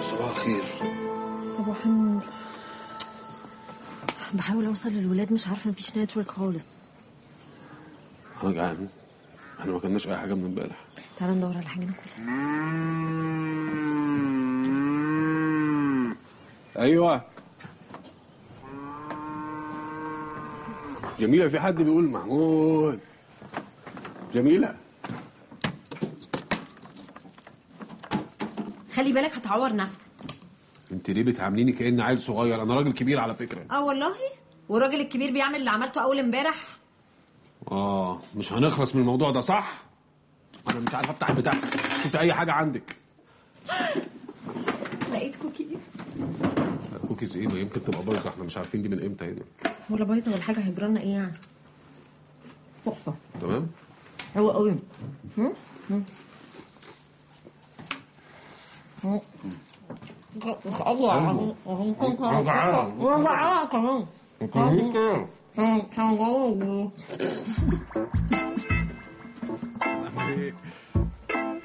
صباح الخير صباح النور بحاول اوصل للولاد مش عارفه مفيش نتورك خالص انا جعان احنا ما كناش اي حاجه من امبارح تعالى ندور على حاجه ناكلها ايوه جميله في حد بيقول محمود جميله خلي بالك هتعور نفسك انت ليه بتعامليني كاني عيل صغير انا راجل كبير على فكره اه والله والراجل الكبير بيعمل اللي عملته اول امبارح اه مش هنخلص من الموضوع ده صح انا مش عارف افتح البتاع شوفي اي حاجه عندك لقيت كوكيز كوكيز ايه ما يمكن تبقى بايظه احنا مش عارفين دي من امتى هنا ولا بايظه ولا حاجه هيجرالنا ايه يعني تحفه تمام حلوه قوي